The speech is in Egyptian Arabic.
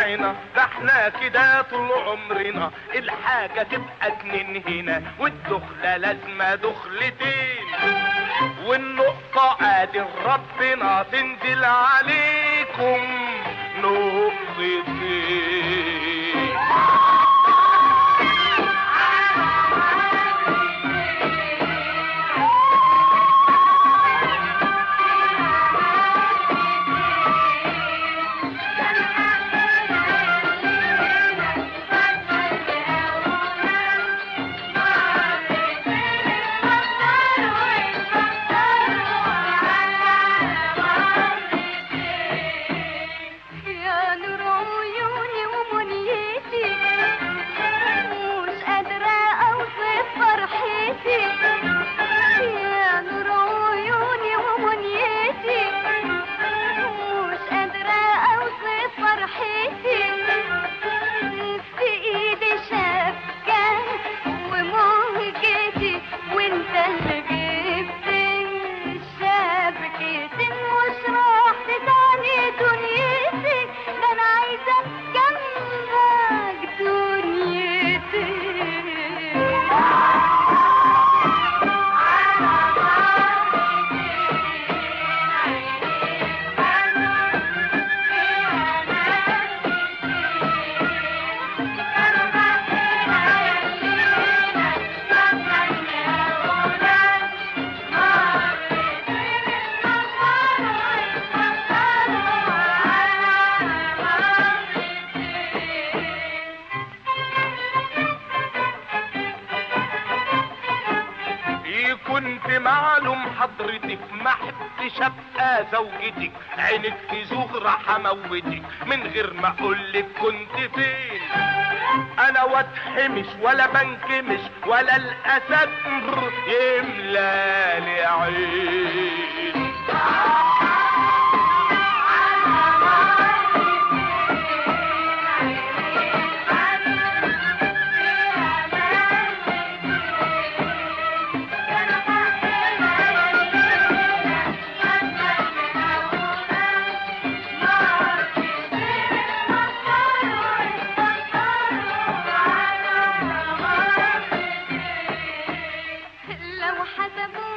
دراعنا ده احنا كده طول عمرنا الحاجة تبقى اتنين هنا والدخلة لازمة دخلتين والنقطة قادر ربنا تنزل عليكم نقطتين يا نور عيوني ومنيتي مش قادرة أوصف فرحتي يا نور عيوني ومنيتي مش قادرة أوصف فرحتي في إيدي شبكة ومهجتي وانت اللي جبت شبكتي مش رحت تاني دنيتي ده انا عايزة جنبك دنيتي إيه كنت معلوم حضرتك ما حبتش ابقى زوجتك عينك في زغرة حموتك من غير ما اقولك كنت فين انا واتحمش ولا بنكمش ولا الاسد يملى لي عين لو حسبوا